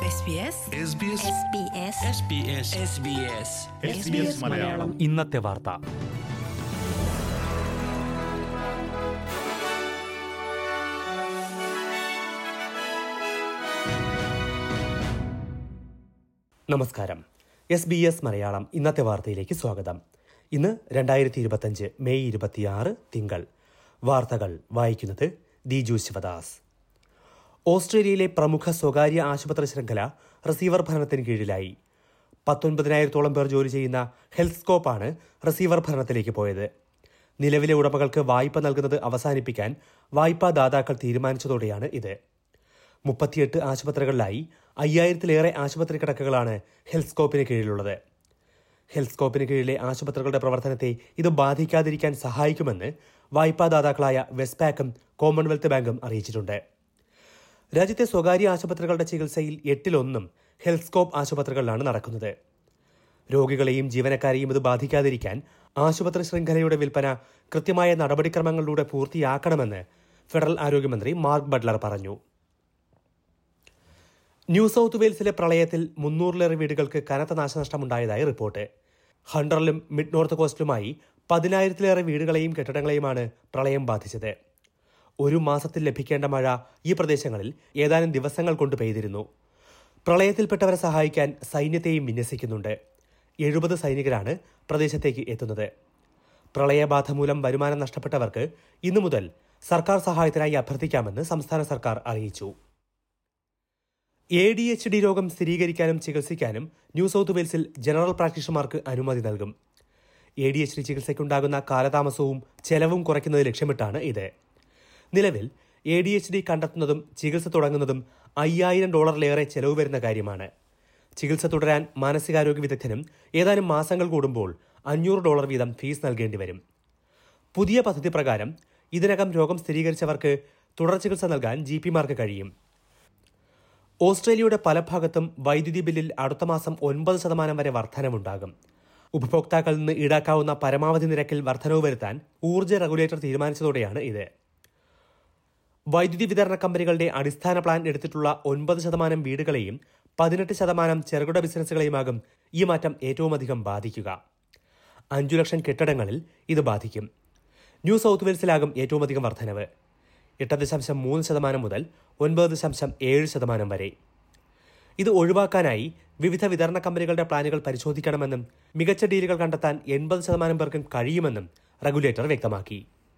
SBS SBS SBS Malayalam ഇന്നത്തെ വാർത്ത നമസ്കാരം എസ് ബി എസ് മലയാളം ഇന്നത്തെ വാർത്തയിലേക്ക് സ്വാഗതം ഇന്ന് രണ്ടായിരത്തി ഇരുപത്തഞ്ച് മെയ് ഇരുപത്തിയാറ് തിങ്കൾ വാർത്തകൾ വായിക്കുന്നത് ദിജു ശിവദാസ് ഓസ്ട്രേലിയയിലെ പ്രമുഖ സ്വകാര്യ ആശുപത്രി ശൃംഖല റിസീവർ ഭരണത്തിന് കീഴിലായി പത്തൊൻപതിനായിരത്തോളം പേർ ജോലി ചെയ്യുന്ന ഹെൽത്ത് സ്കോപ്പാണ് റിസീവർ ഭരണത്തിലേക്ക് പോയത് നിലവിലെ ഉടമകൾക്ക് വായ്പ നൽകുന്നത് അവസാനിപ്പിക്കാൻ വായ്പാ ദാതാക്കൾ തീരുമാനിച്ചതോടെയാണ് ഇത് മുപ്പത്തിയെട്ട് ആശുപത്രികളിലായി അയ്യായിരത്തിലേറെ ആശുപത്രി കിടക്കകളാണ് ഹെൽത്ത് സ്കോപ്പിന് കീഴിലുള്ളത് ഹെൽത്ത് സ്കോപ്പിന് കീഴിലെ ആശുപത്രികളുടെ പ്രവർത്തനത്തെ ഇത് ബാധിക്കാതിരിക്കാൻ സഹായിക്കുമെന്ന് വായ്പാദാതാക്കളായ വെസ്റ്റ്പാക്കും കോമൺവെൽത്ത് ബാങ്കും അറിയിച്ചിട്ടുണ്ട് രാജ്യത്തെ സ്വകാര്യ ആശുപത്രികളുടെ ചികിത്സയിൽ എട്ടിലൊന്നും ഹെൽത്ത് സ്കോപ്പ് ആശുപത്രികളിലാണ് നടക്കുന്നത് രോഗികളെയും ജീവനക്കാരെയും ഇത് ബാധിക്കാതിരിക്കാൻ ആശുപത്രി ശൃംഖലയുടെ വിൽപ്പന കൃത്യമായ നടപടിക്രമങ്ങളിലൂടെ പൂർത്തിയാക്കണമെന്ന് ഫെഡറൽ ആരോഗ്യമന്ത്രി മാർക്ക് ബട്ട്ലർ പറഞ്ഞു ന്യൂ സൗത്ത് വെയിൽസിലെ പ്രളയത്തിൽ മുന്നൂറിലേറെ വീടുകൾക്ക് കനത്ത നാശനഷ്ടമുണ്ടായതായി റിപ്പോർട്ട് ഹണ്ടറിലും മിഡ് നോർത്ത് കോസ്റ്റിലുമായി പതിനായിരത്തിലേറെ വീടുകളെയും കെട്ടിടങ്ങളെയുമാണ് പ്രളയം ബാധിച്ചത് ഒരു മാസത്തിൽ ലഭിക്കേണ്ട മഴ ഈ പ്രദേശങ്ങളിൽ ഏതാനും ദിവസങ്ങൾ കൊണ്ട് പെയ്തിരുന്നു പ്രളയത്തിൽപ്പെട്ടവരെ സഹായിക്കാൻ സൈന്യത്തെയും വിന്യസിക്കുന്നുണ്ട് എഴുപത് സൈനികരാണ് പ്രദേശത്തേക്ക് എത്തുന്നത് പ്രളയബാധ മൂലം വരുമാനം നഷ്ടപ്പെട്ടവർക്ക് ഇന്നു മുതൽ സർക്കാർ സഹായത്തിനായി അഭ്യർത്ഥിക്കാമെന്ന് സംസ്ഥാന സർക്കാർ അറിയിച്ചു എ ഡി എച്ച് ഡി രോഗം സ്ഥിരീകരിക്കാനും ചികിത്സിക്കാനും ന്യൂ സൗത്ത് വെയിൽസിൽ ജനറൽ പ്രാക്ടീഷണർമാർക്ക് അനുമതി നൽകും എ ഡി എച്ച് ഡി ചികിത്സയ്ക്കുണ്ടാകുന്ന കാലതാമസവും ചെലവും കുറയ്ക്കുന്നത് ലക്ഷ്യമിട്ടാണ് ഇത് നിലവിൽ എ ഡി എച്ച് ഡി കണ്ടെത്തുന്നതും ചികിത്സ തുടങ്ങുന്നതും അയ്യായിരം ഡോളറിലേറെ ചെലവ് വരുന്ന കാര്യമാണ് ചികിത്സ തുടരാൻ മാനസികാരോഗ്യ വിദഗ്ധനും ഏതാനും മാസങ്ങൾ കൂടുമ്പോൾ അഞ്ഞൂറ് ഡോളർ വീതം ഫീസ് നൽകേണ്ടി വരും പുതിയ പദ്ധതി പ്രകാരം ഇതിനകം രോഗം സ്ഥിരീകരിച്ചവർക്ക് തുടർ ചികിത്സ നൽകാൻ ജി പിമാർക്ക് കഴിയും ഓസ്ട്രേലിയയുടെ പല ഭാഗത്തും വൈദ്യുതി ബില്ലിൽ അടുത്ത മാസം ഒൻപത് ശതമാനം വരെ വർധനവുണ്ടാകും ഉപഭോക്താക്കളിൽ നിന്ന് ഈടാക്കാവുന്ന പരമാവധി നിരക്കിൽ വർധനവ് വരുത്താൻ ഊർജ്ജ റെഗുലേറ്റർ തീരുമാനിച്ചതോടെയാണ് ഇത് വൈദ്യുതി വിതരണ കമ്പനികളുടെ അടിസ്ഥാന പ്ലാൻ എടുത്തിട്ടുള്ള ഒൻപത് ശതമാനം വീടുകളെയും പതിനെട്ട് ശതമാനം ചെറുകിട ബിസിനസ്സുകളെയുമാകും ഈ മാറ്റം ഏറ്റവും അധികം ബാധിക്കുക അഞ്ചു ലക്ഷം കെട്ടിടങ്ങളിൽ ഇത് ബാധിക്കും ന്യൂ സൗത്ത് വെയിൽസിലാകും ഏറ്റവും അധികം വർധനവ് എട്ട് ദശാംശം മൂന്ന് ശതമാനം മുതൽ ഒൻപത് ദശാംശം ഏഴ് ശതമാനം വരെ ഇത് ഒഴിവാക്കാനായി വിവിധ വിതരണ കമ്പനികളുടെ പ്ലാനുകൾ പരിശോധിക്കണമെന്നും മികച്ച ഡീലുകൾ കണ്ടെത്താൻ എൺപത് ശതമാനം പേർക്കും കഴിയുമെന്നും റെഗുലേറ്റർ വ്യക്തമാക്കി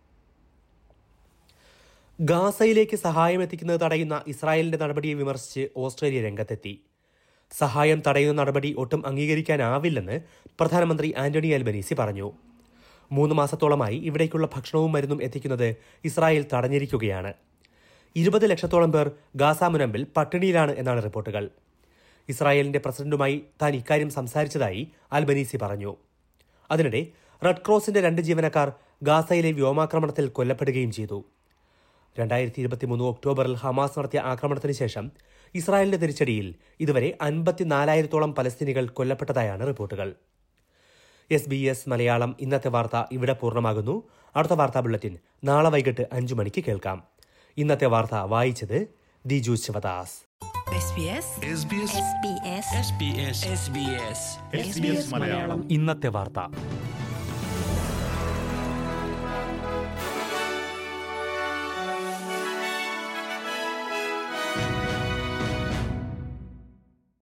ഗാസയിലേക്ക് സഹായം എത്തിക്കുന്നത് തടയുന്ന ഇസ്രായേലിന്റെ നടപടിയെ വിമർശിച്ച് ഓസ്ട്രേലിയ രംഗത്തെത്തി സഹായം തടയുന്ന നടപടി ഒട്ടും അംഗീകരിക്കാനാവില്ലെന്ന് പ്രധാനമന്ത്രി ആന്റണി അൽബനീസി പറഞ്ഞു മൂന്ന് മാസത്തോളമായി ഇവിടേക്കുള്ള ഭക്ഷണവും മരുന്നും എത്തിക്കുന്നത് ഇസ്രായേൽ തടഞ്ഞിരിക്കുകയാണ് ഇരുപത് ലക്ഷത്തോളം പേർ ഗാസ മുനമ്പിൽ പട്ടിണിയിലാണ് എന്നാണ് റിപ്പോർട്ടുകൾ ഇസ്രായേലിന്റെ പ്രസിഡന്റുമായി താൻ ഇക്കാര്യം സംസാരിച്ചതായി അൽബനീസി പറഞ്ഞു അതിനിടെ റെഡ് ക്രോസിന്റെ രണ്ട് ജീവനക്കാർ ഗാസയിലെ വ്യോമാക്രമണത്തിൽ കൊല്ലപ്പെടുകയും ചെയ്തു രണ്ടായിരത്തി ഇരുപത്തിമൂന്ന് ഒക്ടോബറിൽ ഹമാസ് നടത്തിയ ആക്രമണത്തിന് ശേഷം ഇസ്രായേലിന്റെ തിരിച്ചടിയിൽ ഇതുവരെ അൻപത്തിനാലായിരത്തോളം പലസ്തീനികൾ കൊല്ലപ്പെട്ടതായാണ് റിപ്പോർട്ടുകൾ എസ് ബി എസ് മലയാളം ഇന്നത്തെ വാർത്ത ഇവിടെ പൂർണ്ണമാകുന്നു അടുത്ത വാർത്താ ബുള്ളറ്റിൻ നാളെ വൈകിട്ട് അഞ്ചു മണിക്ക് കേൾക്കാം ഇന്നത്തെ വാർത്ത വായിച്ചത് Diju Sivadas SBS SBS SBS Malayalam ഇന്നത്തെ വാർത്ത